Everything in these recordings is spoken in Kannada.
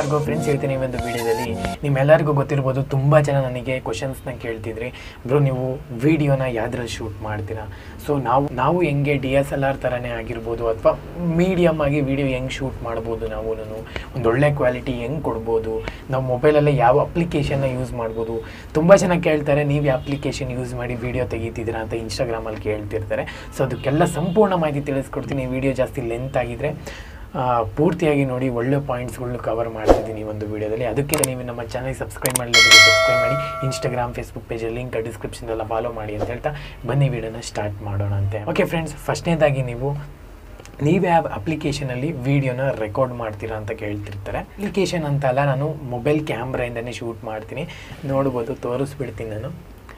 ಭಾರ್ಗವ್ ಫ್ರೆಂಡ್ಸ್ ಹೇಳ್ತೀನಿ ಈ ಒಂದು ವಿಡಿಯೋದಲ್ಲಿ ನಿಮ್ಮೆಲ್ಲರಿಗೂ ಗೊತ್ತಿರ್ಬೋದು ತುಂಬ ಜನ ನನಗೆ ಕ್ವಶನ್ಸ್ನ ಕೇಳ್ತಿದ್ರಿ ಬ್ರೋ ನೀವು ವಿಡಿಯೋನ ಯಾವ್ದ್ರಲ್ಲಿ ಶೂಟ್ ಮಾಡ್ತೀರಾ ಸೊ ನಾವು ನಾವು ಹೆಂಗೆ ಡಿ ಎಸ್ ಎಲ್ ಆರ್ ಥರನೇ ಆಗಿರ್ಬೋದು ಅಥವಾ ಮೀಡಿಯಮ್ ಆಗಿ ವಿಡಿಯೋ ಹೆಂಗೆ ಶೂಟ್ ಮಾಡ್ಬೋದು ನಾವು ಒಂದು ಒಳ್ಳೆ ಕ್ವಾಲಿಟಿ ಹೆಂಗೆ ಕೊಡ್ಬೋದು ನಾವು ಮೊಬೈಲಲ್ಲೇ ಯಾವ ಅಪ್ಲಿಕೇಶನ್ನ ಯೂಸ್ ಮಾಡ್ಬೋದು ತುಂಬ ಜನ ಕೇಳ್ತಾರೆ ನೀವು ಯಾವ ಅಪ್ಲಿಕೇಶನ್ ಯೂಸ್ ಮಾಡಿ ವಿಡಿಯೋ ತೆಗಿತಿದ್ದೀರಾ ಅಂತ ಇನ್ಸ್ಟಾಗ್ರಾಮಲ್ಲಿ ಕೇಳ್ತಿರ್ತಾರೆ ಸೊ ಅದಕ್ಕೆಲ್ಲ ಸಂಪೂರ್ಣ ಮಾಹಿತಿ ತಿಳಿಸ್ಕೊಡ್ತೀನಿ ವಿಡಿಯೋ ಜಾಸ್ತಿ ಲೆಂತ್ ಆಗಿದ್ರೆ ಆ, ಪೂರ್ತಿಯಾಗಿ ನೋಡಿ ಒಳ್ಳೆ ಪಾಯಿಂಟ್ಸ್ಗಳನ್ನ ಕವರ್ ಮಾಡ್ತಿದ್ದೀನಿ ಈ ಒಂದು ವಿಡಿಯೋದಲ್ಲಿ ಅದಕ್ಕೆ ನೀವು ನಮ್ಮ ಚಾನಲ್ ಸಬ್ಸ್ಕ್ರೈಬ್ ಮಾಡಲಿಕ್ಕೆ ಸಬ್ಸ್ಕ್ರೈಬ್ ಮಾಡಿ ಇನ್ಸ್ಟಾಗ್ರಾಮ್ ಫೇಸ್ಬುಕ್ ಪೇಜಲ್ಲಿ ಲಿಂಕ್ ಡಿಸ್ಕ್ರಿಪ್ಷನ್ದೆಲ್ಲ ಫಾಲೋ ಮಾಡಿ ಅಂತ ಹೇಳ್ತಾ ಬನ್ನಿ ವಿಡಿಯೋನ ಸ್ಟಾರ್ಟ್ ಮಾಡೋಣ ಅಂತೆ ಓಕೆ ಫ್ರೆಂಡ್ಸ್ ಫಸ್ಟ್ನೇದಾಗಿ ನೀವು ನೀವು ಯಾವ ಅಪ್ಲಿಕೇಶನಲ್ಲಿ ವೀಡಿಯೋನ ರೆಕಾರ್ಡ್ ಮಾಡ್ತೀರಾ ಅಂತ ಕೇಳ್ತಿರ್ತಾರೆ ಅಪ್ಲಿಕೇಶನ್ ಅಂತ ಅಲ್ಲ ನಾನು ಮೊಬೈಲ್ ಕ್ಯಾಮ್ರಾಯಿಂದನೇ ಶೂಟ್ ಮಾಡ್ತೀನಿ ನೋಡ್ಬೋದು ತೋರಿಸ್ಬಿಡ್ತೀನಿ ನಾನು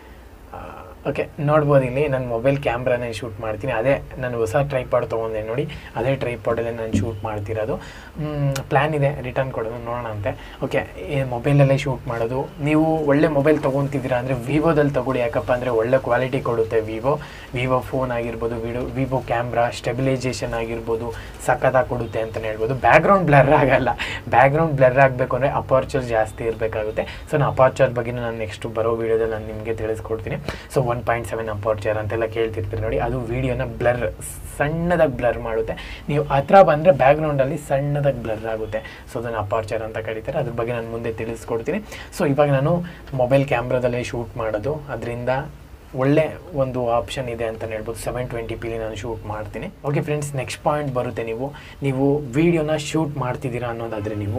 ಓಕೆ ನೋಡ್ಬೋದು ಇಲ್ಲಿ ನಾನು ಮೊಬೈಲ್ ಕ್ಯಾಮ್ರಾನೇ ಶೂಟ್ ಮಾಡ್ತೀನಿ ಅದೇ ನಾನು ಹೊಸ ಟ್ರೈಪಾಡ್ ತೊಗೊಂಡೆ ನೋಡಿ ಅದೇ ಟ್ರೈಪಾಡಲ್ಲೇ ನಾನು ಶೂಟ್ ಮಾಡ್ತಿರೋದು ಪ್ಲ್ಯಾನ್ ಇದೆ ರಿಟರ್ನ್ ಕೊಡೋದು ನೋಡೋಣ ಅಂತೆ ಓಕೆ ಈ ಮೊಬೈಲಲ್ಲೇ ಶೂಟ್ ಮಾಡೋದು ನೀವು ಒಳ್ಳೆ ಮೊಬೈಲ್ ತೊಗೊತಿದ್ದೀರಾ ಅಂದರೆ ವಿವೋದಲ್ಲಿ ತಗೊಳ್ಳಿ ಯಾಕಪ್ಪ ಅಂದರೆ ಒಳ್ಳೆ ಕ್ವಾಲಿಟಿ ಕೊಡುತ್ತೆ ವಿವೋ ವಿವೋ ಫೋನ್ ಆಗಿರ್ಬೋದು ವಿಡೋ ವಿವೋ ಕ್ಯಾಮ್ರಾ ಸ್ಟೆಬಿಲೈಸೇಷನ್ ಆಗಿರ್ಬೋದು ಸಖತ್ತಾಗಿ ಕೊಡುತ್ತೆ ಅಂತಲೇ ಹೇಳ್ಬೋದು ಬ್ಯಾಕ್ಗ್ರೌಂಡ್ ಬ್ಲರ್ ಆಗಲ್ಲ ಬ್ಯಾಕ್ಗ್ರೌಂಡ್ ಬ್ಲರ್ ಆಗಬೇಕು ಅಂದರೆ ಅಪಾರ್ಚರ್ ಜಾಸ್ತಿ ಇರಬೇಕಾಗುತ್ತೆ ಸೊ ನಾನು ಅಪಾರ್ಚರ್ ಬಗ್ಗೆ ನಾನು ನೆಕ್ಸ್ಟ್ ಬರೋ ವೀಡಿಯೋದಲ್ಲಿ ನಾನು ನಿಮಗೆ ತಿಳಿಸ್ಕೊಡ್ತೀನಿ so one point seven aperture ಅಂತೆಲ್ಲ ಕೇಳ್ತಿರ್ತೀರಿ ನೋಡಿ ಅದು ವೀಡಿಯೋನ ಬ್ಲರ್ ಸಣ್ಣದಾಗಿ ಬ್ಲರ್ ಮಾಡುತ್ತೆ ನೀವು ಹತ್ರ ಬಂದರೆ ಬ್ಯಾಕ್ಗ್ರೌಂಡಲ್ಲಿ ಸಣ್ಣದಾಗಿ ಬ್ಲರ್ ಆಗುತ್ತೆ ಸೊ ಅದನ್ನು ಅಪಾರ್ಚರ್ ಅಂತ ಕರೀತಾರೆ ಅದ್ರ ಬಗ್ಗೆ ನಾನು ಮುಂದೆ ತಿಳಿಸ್ಕೊಡ್ತೀನಿ ಸೊ ಇವಾಗ ನಾನು ಮೊಬೈಲ್ ಕ್ಯಾಮ್ರಾದಲ್ಲೇ ಶೂಟ್ ಮಾಡೋದು ಅದರಿಂದ ಒಳ್ಳೆ ಒಂದು ಆಪ್ಷನ್ ಇದೆ ಅಂತಲೇ ಹೇಳ್ಬೋದು ಸೆವೆನ್ ಟ್ವೆಂಟಿ ಪಿಲಿ ನಾನು ಶೂಟ್ ಮಾಡ್ತೀನಿ ಓಕೆ ಫ್ರೆಂಡ್ಸ್ ನೆಕ್ಸ್ಟ್ ಪಾಯಿಂಟ್ ಬರುತ್ತೆ ನೀವು ನೀವು ವೀಡಿಯೋನ ಶೂಟ್ ಮಾಡ್ತಿದ್ದೀರಾ ಅನ್ನೋದಾದರೆ ನೀವು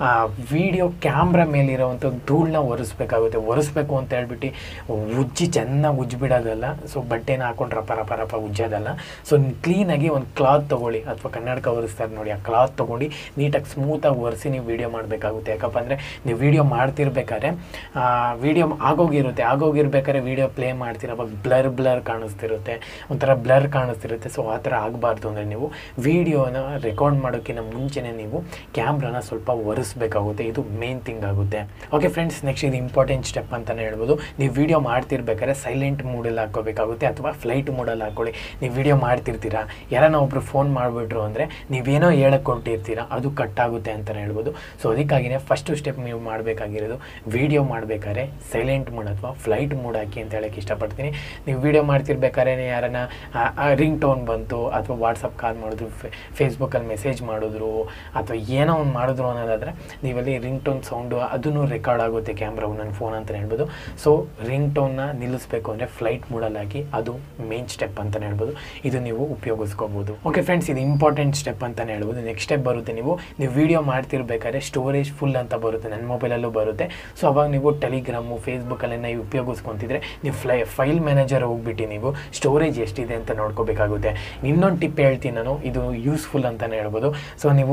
ವಿಡಿಯೋ ಕ್ಯಾಮ್ರಾ ಮೇಲಿರೋವಂಥ ಧೂಳನ್ನ ಒರೆಸ್ಬೇಕಾಗುತ್ತೆ ಒರೆಸ್ಬೇಕು ಅಂತ ಹೇಳ್ಬಿಟ್ಟು ಉಜ್ಜಿ ಚೆನ್ನಾಗಿ ಉಜ್ಜಿಬಿಡೋದಲ್ಲ ಸೊ ಬಟ್ಟೆನ ಹಾಕೊಂಡು ರಪ ರಪ ರಪ ಉಜ್ಜೋದಲ್ಲ ಸೊ ಕ್ಲೀನಾಗಿ ಒಂದು ಕ್ಲಾತ್ ತೊಗೊಳ್ಳಿ ಅಥವಾ ಕನ್ನಡಕ ಒರೆಸ್ತಾರೆ ನೋಡಿ ಆ ಕ್ಲಾತ್ ತೊಗೊಂಡು ನೀಟಾಗಿ ಸ್ಮೂತಾಗಿ ಒರೆಸಿ ನೀವು ವೀಡಿಯೋ ಮಾಡಬೇಕಾಗುತ್ತೆ ಯಾಕಪ್ಪ ಅಂದರೆ ನೀವು ವೀಡಿಯೋ ಮಾಡ್ತಿರ್ಬೇಕಾದ್ರೆ ವೀಡಿಯೋ ಆಗೋಗಿರುತ್ತೆ ಆಗೋಗಿರ್ಬೇಕಾದ್ರೆ ವೀಡಿಯೋ ಪ್ಲೇ ಮಾಡ್ತೀರ ಅವಾಗ ಬ್ಲರ್ ಬ್ಲರ್ ಕಾಣಿಸ್ತಿರುತ್ತೆ ಒಂಥರ ಬ್ಲರ್ ಕಾಣಿಸ್ತಿರುತ್ತೆ ಸೊ ಆ ಥರ ಆಗಬಾರ್ದು ಅಂದರೆ ನೀವು ವೀಡಿಯೋನ ರೆಕಾರ್ಡ್ ಮಾಡೋಕ್ಕಿಂತ ಮುಂಚೆನೇ ನೀವು ಕ್ಯಾಮ್ರಾನ ಸ್ವಲ್ಪ ಒರೆಸ್ಬೇಕಾಗುತ್ತೆ ಇದು ಮೇನ್ ಥಿಂಗ್ ಆಗುತ್ತೆ ಓಕೆ ಫ್ರೆಂಡ್ಸ್ ನೆಕ್ಸ್ಟ್ ಇದು ಇಂಪಾರ್ಟೆಂಟ್ ಸ್ಟೆಪ್ ಅಂತಲೇ ಹೇಳ್ಬೋದು ನೀವು ವೀಡಿಯೋ ಮಾಡ್ತಿರ್ಬೇಕಾದ್ರೆ ಸೈಲೆಂಟ್ ಮೂಡಲ್ಲಿ ಹಾಕೋಬೇಕಾಗುತ್ತೆ ಅಥವಾ ಫ್ಲೈಟ್ ಮೂಡಲ್ಲಿ ಹಾಕೊಳ್ಳಿ ನೀವು ವೀಡಿಯೋ ಮಾಡ್ತಿರ್ತೀರಾ ಯಾರನ್ನ ಒಬ್ರು ಫೋನ್ ಮಾಡಿಬಿಟ್ರು ಅಂದರೆ ನೀವೇನೋ ಹೇಳಕ್ಕೆ ಕೊಟ್ಟಿರ್ತೀರಾ ಅದು ಕಟ್ ಆಗುತ್ತೆ ಅಂತಲೇ ಹೇಳ್ಬೋದು ಸೊ ಅದಕ್ಕಾಗಿಯೇ ಫಸ್ಟು ಸ್ಟೆಪ್ ನೀವು ಮಾಡಬೇಕಾಗಿರೋದು ವೀಡಿಯೋ ಮಾಡಬೇಕಾದ್ರೆ ಸೈಲೆಂಟ್ ಮೂಡ್ ಅಥವಾ ಫ್ಲೈಟ್ ಮೂಡ್ ಹಾಕಿ ಅಂತ ಹೇಳಕ್ಕೆ ಇಷ್ಟಪಡ್ತೀನಿ ನೀವು ವೀಡಿಯೋ ಮಾಡ್ತಿರ್ಬೇಕಾದ್ರೆ ಯಾರನ್ನ ರಿಂಗ್ ಟೋನ್ ಬಂತು ಅಥವಾ ವಾಟ್ಸಪ್ ಕಾಲ್ ಮಾಡಿದ್ರು ಫೇಸ್ಬುಕ್ಕಲ್ಲಿ ಮೆಸೇಜ್ ಮಾಡಿದ್ರು ಅಥವಾ ಏನೋ ಒಂದು ಮಾಡಿದ್ರು ಅನ್ನೋದಾದರೆ ನೀವಲ್ಲಿ ರಿಂಗ್ ಟೋನ್ ಸೌಂಡು ಅದನ್ನು ರೆಕಾರ್ಡ್ ಆಗುತ್ತೆ ಕ್ಯಾಮ್ರಾ ನನ್ನ ಫೋನ್ ಅಂತ ಹೇಳ್ಬೋದು ಸೊ ರಿಂಗ್ ಟೋನ್ನ ನಿಲ್ಲಿಸ್ಬೇಕು ಅಂದರೆ ಫ್ಲೈಟ್ ಮೂಡಲ್ಲಿ ಹಾಕಿ ಅದು ಮೇನ್ ಸ್ಟೆಪ್ ಅಂತಲೇ ಹೇಳ್ಬೋದು ಇದು ನೀವು ಉಪಯೋಗಿಸ್ಕೋಬೋದು ಓಕೆ ಫ್ರೆಂಡ್ಸ್ ಇದು ಇಂಪಾರ್ಟೆಂಟ್ ಸ್ಟೆಪ್ ಅಂತಲೇ ಹೇಳ್ಬೋದು ನೆಕ್ಸ್ಟ್ ಸ್ಟೆಪ್ ಬರುತ್ತೆ ನೀವು ನೀವು ವೀಡಿಯೋ ಮಾಡ್ತಿರ್ಬೇಕಾದ್ರೆ ಸ್ಟೋರೇಜ್ ಫುಲ್ ಅಂತ ಬರುತ್ತೆ ನನ್ನ ಮೊಬೈಲಲ್ಲೂ ಬರುತ್ತೆ ಸೊ ಅವಾಗ ನೀವು ಟೆಲಿಗ್ರಾಮು ಫೇಸ್ಬುಕ್ಕಲ್ಲೆಲ್ಲ ನೀವು ಉಪಯೋಗಿಸ್ಕೊತಿದ್ರೆ ನೀವು ಫ್ಲೈ ಫೈಲ್ ಮ್ಯಾನೇಜರ್ ಹೋಗ್ಬಿಟ್ಟು ನೀವು ಸ್ಟೋರೇಜ್ ಎಷ್ಟಿದೆ ಅಂತ ನೋಡ್ಕೋಬೇಕಾಗುತ್ತೆ ಇನ್ನೊಂದು ಟಿಪ್ ಹೇಳ್ತೀನಿ ನಾನು ಇದು ಯೂಸ್ಫುಲ್ ಅಂತಲೇ ಹೇಳ್ಬೋದು ಸೊ ನೀವು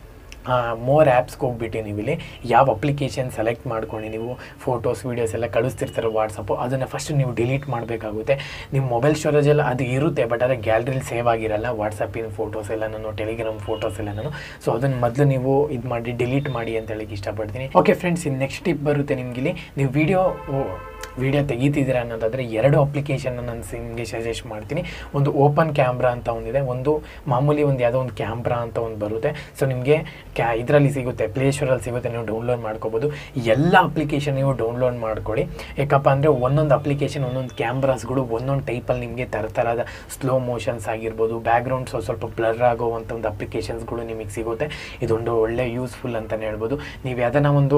ಮೋರ್ ಆ್ಯಪ್ಸ್ಗೆ ಹೋಗ್ಬಿಟ್ಟು ನೀವು ಇಲ್ಲಿ ಯಾವ ಅಪ್ಲಿಕೇಶನ್ ಸೆಲೆಕ್ಟ್ ಮಾಡ್ಕೊಂಡು ನೀವು ಫೋಟೋಸ್ ವೀಡಿಯೋಸ್ ಎಲ್ಲ ಕಳಿಸ್ತಿರ್ತಾರೆ ವಾಟ್ಸಪ್ಪು ಅದನ್ನು ಫಸ್ಟ್ ನೀವು ಡಿಲೀಟ್ ಮಾಡಬೇಕಾಗುತ್ತೆ ನಿಮ್ಮ ಮೊಬೈಲ್ ಸ್ಟೋರೇಜಲ್ಲಿ ಅದು ಇರುತ್ತೆ ಬಟ್ ಆದರೆ ಗ್ಯಾಲರಿಲಿ ಸೇವ್ ಆಗಿರಲ್ಲ ವಾಟ್ಸಪ್ಪಿನ ಫೋಟೋಸ್ ಎಲ್ಲ ನಾನು ಟೆಲಿಗ್ರಾಮ್ ಫೋಟೋಸ್ ಎಲ್ಲ ನಾನು ಸೊ ಅದನ್ನು ಮೊದಲು ನೀವು ಇದು ಮಾಡಿ ಡಿಲೀಟ್ ಮಾಡಿ ಅಂತ ಹೇಳಕ್ಕೆ ಇಷ್ಟಪಡ್ತೀನಿ ಓಕೆ ಫ್ರೆಂಡ್ಸ್ ಇನ್ನು ನೆಕ್ಸ್ಟ್ ಟಿಪ್ ಬರುತ್ತೆ ನಿಮ್ಗೆ ಇಲ್ಲಿ ನೀವು ವಿಡಿಯೋ ವಿಡಿಯೋ ತೆಗಿತಿದ್ದೀರಾ ಅನ್ನೋದಾದರೆ ಎರಡು ಅಪ್ಲಿಕೇಶನ್ನ ನಾನು ನಿಮಗೆ ಸಜೆಸ್ಟ್ ಮಾಡ್ತೀನಿ ಒಂದು ಓಪನ್ ಕ್ಯಾಮ್ರಾ ಅಂತ ಒಂದಿದೆ ಒಂದು ಮಾಮೂಲಿ ಒಂದು ಯಾವುದೋ ಒಂದು ಕ್ಯಾಮ್ರಾ ಅಂತ ಒಂದು ಬರುತ್ತೆ ಸೊ ನಿಮಗೆ ಕ್ಯಾ ಇದರಲ್ಲಿ ಸಿಗುತ್ತೆ ಪ್ಲೇಸ್ಟೋರಲ್ಲಿ ಸಿಗುತ್ತೆ ನೀವು ಡೌನ್ಲೋಡ್ ಮಾಡ್ಕೋಬೋದು ಎಲ್ಲ ಅಪ್ಲಿಕೇಶನ್ ನೀವು ಡೌನ್ಲೋಡ್ ಮಾಡ್ಕೊಳ್ಳಿ ಯಾಕಪ್ಪ ಅಂದರೆ ಒಂದೊಂದು ಅಪ್ಲಿಕೇಶನ್ ಒಂದೊಂದು ಕ್ಯಾಮ್ರಾಸ್ಗಳು ಒಂದೊಂದು ಟೈಪಲ್ಲಿ ನಿಮಗೆ ಥರ ಥರದ ಸ್ಲೋ ಮೋಷನ್ಸ್ ಆಗಿರ್ಬೋದು ಬ್ಯಾಕ್ಗ್ರೌಂಡ್ ಸ್ವಲ್ಪ ಸ್ವಲ್ಪ ಬ್ಲರ್ ಆಗೋವಂಥ ಒಂದು ಅಪ್ಲಿಕೇಶನ್ಸ್ಗಳು ನಿಮಗೆ ಸಿಗುತ್ತೆ ಇದೊಂದು ಒಳ್ಳೆ ಯೂಸ್ಫುಲ್ ಅಂತಲೇ ಹೇಳ್ಬೋದು ನೀವು ಯಾವ್ದಾನ ಒಂದು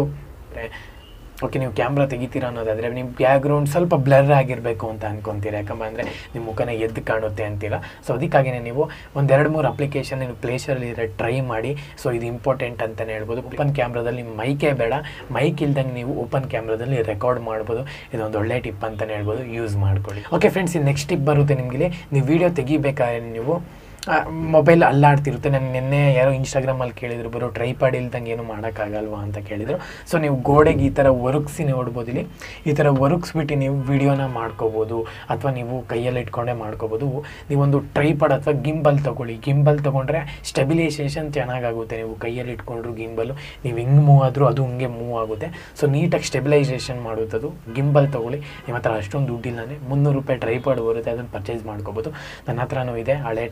ಓಕೆ ನೀವು ಕ್ಯಾಮ್ರಾ ತೆಗಿತೀರಾ ಅನ್ನೋದಾದರೆ ನಿಮ್ಮ ಬ್ಯಾಕ್ಗ್ರೌಂಡ್ ಸ್ವಲ್ಪ ಬ್ಲರ್ ಆಗಿರಬೇಕು ಅಂತ ಅನ್ಕೊತೀರ ಯಾಕಂದ್ರೆ ಅಂದರೆ ನಿಮ್ಮ ಮುಖನ ಎದ್ದು ಕಾಣುತ್ತೆ ಅಂತೀರ ಸೊ ಅದಕ್ಕಾಗಿಯೇ ನೀವು ಒಂದೆರಡು ಮೂರು ಅಪ್ಲಿಕೇಶನ್ ನೀವು ಪ್ಲೇಸಲ್ಲಿ ಇರೋ ಟ್ರೈ ಮಾಡಿ ಸೊ ಇದು ಇಂಪಾರ್ಟೆಂಟ್ ಅಂತಲೇ ಹೇಳ್ಬೋದು ಓಪನ್ ಕ್ಯಾಮ್ರಾದಲ್ಲಿ ಮೈಕೇ ಬೇಡ ಮೈಕ್ ಇಲ್ದಂಗೆ ನೀವು ಓಪನ್ ಕ್ಯಾಮ್ರಾದಲ್ಲಿ ರೆಕಾರ್ಡ್ ಮಾಡ್ಬೋದು ಇದೊಂದು ಒಳ್ಳೆ ಟಿಪ್ ಅಂತಲೇ ಹೇಳ್ಬೋದು ಯೂಸ್ ಮಾಡ್ಕೊಳ್ಳಿ ಓಕೆ ಫ್ರೆಂಡ್ಸ್ ಇದು ನೆಕ್ಸ್ಟ್ ಟಿಪ್ ಬರುತ್ತೆ ನಿಮಗೆ ನೀವು ವೀಡಿಯೋ ತೆಗಿಬೇಕಾದ್ರೆ ನೀವು ಮೊಬೈಲ್ ಅಲ್ಲಾಡ್ತಿರುತ್ತೆ ನಾನು ನಿನ್ನೆ ಯಾರೋ ಇನ್ಸ್ಟಾಗ್ರಾಮಲ್ಲಿ ಕೇಳಿದ್ರು ಬರೋ ಟ್ರೈಪಾಡ್ ಇಲ್ದಂಗೆ ಏನು ಮಾಡೋಕ್ಕಾಗಲ್ವಾ ಅಂತ ಕೇಳಿದರು ಸೊ ನೀವು ಗೋಡೆಗೆ ಈ ಥರ ಒರಗಿಸಿ ನೋಡ್ಬೋದು ಇಲ್ಲಿ ಈ ಥರ ಒರಗಿಸ್ಬಿಟ್ಟು ನೀವು ವಿಡಿಯೋನ ಮಾಡ್ಕೋಬೋದು ಅಥವಾ ನೀವು ಕೈಯಲ್ಲಿ ಇಟ್ಕೊಂಡೇ ಮಾಡ್ಕೋಬೋದು ನೀವೊಂದು ಟ್ರೈಪಾಡ್ ಅಥವಾ ಗಿಂಬಲ್ ತೊಗೊಳ್ಳಿ ಗಿಂಬಲ್ ತೊಗೊಂಡ್ರೆ ಸ್ಟೆಬಿಲೈಸೇಷನ್ ಚೆನ್ನಾಗಾಗುತ್ತೆ ನೀವು ಕೈಯಲ್ಲಿ ಇಟ್ಕೊಂಡ್ರು ಗಿಂಬಲು ನೀವು ಹಿಂಗೆ ಮೂವ್ ಆದರೂ ಅದು ಹಿಂಗೆ ಮೂವ್ ಆಗುತ್ತೆ ಸೊ ನೀಟಾಗಿ ಸ್ಟೆಬಿಲೈಸೇಷನ್ ಮಾಡುತ್ತದು ಗಿಂಬಲ್ ತೊಗೊಳ್ಳಿ ನಿಮ್ಮ ಹತ್ರ ಅಷ್ಟೊಂದು ದುಡ್ಡಿಲ್ಲನೇ ಮುನ್ನೂರು ರೂಪಾಯಿ ಟ್ರೈಪಾಡ್ ಬರುತ್ತೆ ಅದನ್ನು ಪರ್ಚೇಸ್ ಮಾಡ್ಕೋಬೋದು ನನ್ನ ಹತ್ರನೂ ಇದೆ ಹಳೆ ಟ್ರೈಪಾಡ್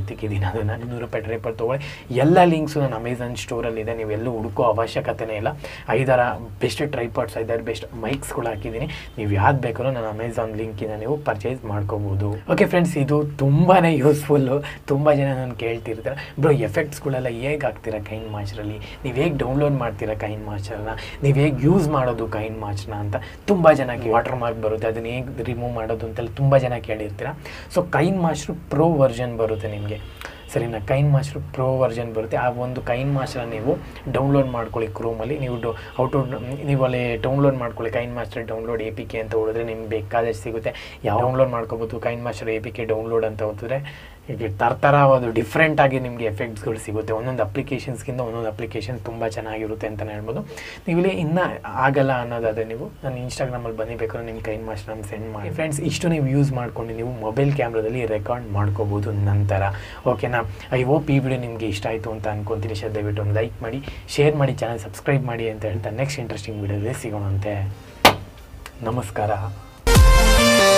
ಎತ್ತಿಕ್ಕಿದ್ದೀನಿ ಅದನ್ನು ಇನ್ನೂರು ರೂಪಾಯಿ ಡ್ರೈಪರ್ ತೊಗೊಳ್ಳಿ ಎಲ್ಲ ಲಿಂಕ್ಸು ನಾನು ಅಮೆಝಾನ್ ಸ್ಟೋರಲ್ಲಿ ಇದೆ ನೀವು ಎಲ್ಲೂ ಹುಡುಕೋ ಅವಶ್ಯಕತೆನೇ ಇಲ್ಲ ಐದಾರ ಬೆಸ್ಟ್ ಟ್ರೈಪಾಡ್ಸ್ ಐದಾರು ಬೆಸ್ಟ್ ಮೈಕ್ಸ್ಗಳು ಹಾಕಿದ್ದೀನಿ ನೀವು ಯಾವ್ದು ಬೇಕಾದ್ರೂ ನಾನು ಅಮೆಝಾನ್ ಲಿಂಕಿಂದ ನೀವು ಪರ್ಚೇಸ್ ಮಾಡ್ಕೋಬೋದು ಓಕೆ ಫ್ರೆಂಡ್ಸ್ ಇದು ತುಂಬಾ ಯೂಸ್ಫುಲ್ಲು ತುಂಬ ಜನ ನಾನು ಕೇಳ್ತಿರ್ತಾರೆ ಬ್ರೋ ಎಫೆಕ್ಟ್ಸ್ಗಳೆಲ್ಲ ಹೇಗೆ ಹಾಕ್ತೀರಾ ಕೈನ್ ಮಾಸ್ಟ್ರಲ್ಲಿ ನೀವು ಹೇಗೆ ಡೌನ್ಲೋಡ್ ಮಾಡ್ತೀರಾ ಕೈನ್ ಮಾಸ್ಟರ್ನ ನೀವು ಹೇಗೆ ಯೂಸ್ ಮಾಡೋದು ಕೈನ್ ಮಾಸ್ಟ್ನ ಅಂತ ತುಂಬ ಜನ ವಾಟರ್ ಮಾರ್ಕ್ ಬರುತ್ತೆ ಅದನ್ನ ಹೇಗೆ ರಿಮೂವ್ ಮಾಡೋದು ಅಂತೆಲ್ಲ ತುಂಬ ಜನ ಕೇಳಿರ್ತೀರ so KineMaster pro version ಬರುತ್ತೆ ನಿಮಗೆ ಸರಿನಾ ಕೈನ್ ಮಾಸ್ಟರ್ ಪ್ರೋ ವರ್ಷನ್ ಬರುತ್ತೆ ಆ ಒಂದು ಕೈನ್ ಮಾಸ್ಟರ್ ನೀವು ಡೌನ್ಲೋಡ್ ಮಾಡ್ಕೊಳ್ಳಿ ಕ್ರೋಮಲ್ಲಿ ನೀವು ಡೊ ಔಟು ನೀವು ಅಲ್ಲಿ ಡೌನ್ಲೋಡ್ ಮಾಡ್ಕೊಳ್ಳಿ KineMaster download A P K ಅಂತ ಹೊಡಿದ್ರೆ ನಿಮ್ಗೆ ಬೇಕಾದಷ್ಟು ಸಿಗುತ್ತೆ ಯಾವ ಡೌನ್ಲೋಡ್ ಮಾಡ್ಕೋಬೋದು KineMaster A P K download ಅಂತ ಹೋದ್ರೆ ಈಗ ಥರ ಒಂದು ಡಿಫ್ರೆಂಟ್ ಆಗಿ ನಿಮಗೆ ಎಫೆಕ್ಟ್ಸ್ಗಳು ಸಿಗುತ್ತೆ ಒಂದೊಂದು ಅಪ್ಲಿಕೇಶನ್ಸ್ಗಿಂತ ಒಂದೊಂದು ಅಪ್ಲಿಕೇಶನ್ ತುಂಬ ಚೆನ್ನಾಗಿರುತ್ತೆ ಅಂತಲೇ ಹೇಳ್ಬೋದು ನೀವು ಇಲ್ಲಿ ಇನ್ನೂ ಆಗಲ್ಲ ಅನ್ನೋದಾದರೆ ನೀವು ನಾನು ಇನ್ಸ್ಟಾಗ್ರಾಮಲ್ಲಿ ಬನ್ನಿ ಬೇಕಾದ್ರೆ ನಿಮ್ಮ ಕೈನ್ ಮಾಸ್ಟರ್ ನಮ್ಗೆ ಸೆಂಡ್ ಮಾಡಿ ಫ್ರೆಂಡ್ಸ್ ಇಷ್ಟು ನೀವು ಯೂಸ್ ಮಾಡ್ಕೊಂಡು ನೀವು ಮೊಬೈಲ್ ಕ್ಯಾಮ್ರಾದಲ್ಲಿ ರೆಕಾರ್ಡ್ ಮಾಡ್ಕೋಬೋದು ನಂತರ ಓಕೆನಾ ಐ ಹೋಪ್ ಈ ವಿಡಿಯೋ ನಿಮಗೆ ಇಷ್ಟ ಆಯಿತು ಅಂತ ಅನ್ಕೊತೀನಿ ಶ್ರದ್ಧೆ ದಯವಿಟ್ಟು ಒಂದು ಲೈಕ್ ಮಾಡಿ ಶೇರ್ ಮಾಡಿ ಚಾನಲ್ ಸಬ್ಸ್ಕ್ರೈಬ್ ಮಾಡಿ ಅಂತ ಹೇಳ್ತಾ ನೆಕ್ಸ್ಟ್ ಇಂಟ್ರೆಸ್ಟಿಂಗ್ ವಿಡಿಯೋದಲ್ಲಿ ಸಿಗೋಣಂತೆ ನಮಸ್ಕಾರ